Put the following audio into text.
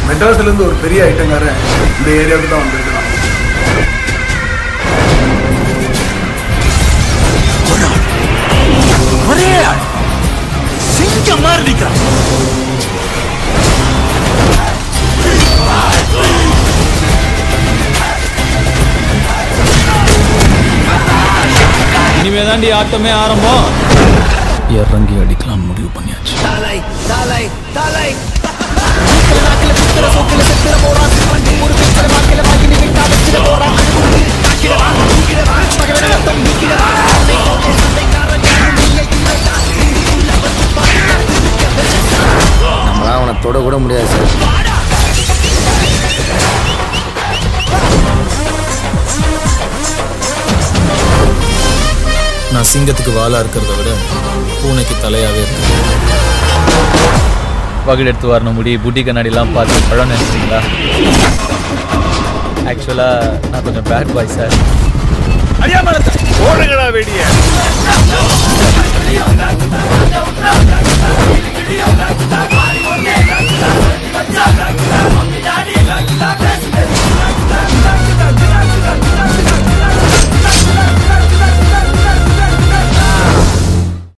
மெட்ராஸ்ல இருந்து ஒரு பெரிய ஐட்டங்காரன் இந்த ஏரியாவுக்கு தான் வந்திருக்கிறான் ஒரே ஆள் சிங்கம் மாதிரி நிக்கிறான் இனிமே தாண்டி ஆட்டமே ஆரம்பம் இறங்கி அடிக்கலாம் முடிவு பண்ணியாச்சு தலை தலை தலை நாக்கில குத்துற சோக்கில செத்துற போறான் வண்டி ஒரு பிச்சர வாக்கில வாங்கி நீ விட்டா வச்சிட போறான் அழுகுடி தாக்கிடவா தூக்கிடவா பகவன ரத்தம் நீக்கிடவா சண்டை போட்டு சண்டைக்காரன் யாரும் இல்லை இல்லைடா உள்ள வந்து பாருங்க நம்மளாம் அவனை தொட கூட முடியாது சார் நான் சிங்கத்துக்கு வாலா இருக்கிறத விட பூனைக்கு தலையாவே இருக்கேன் பகட் எடுத்து வரணும் முடி புட்டி கண்ணாடிலாம் பார்த்து பழம் நினைச்சிங்களா ஆக்சுவலாக நான் கொஞ்சம் பேட் பாய் சார் ஓடுங்கடா வெடிய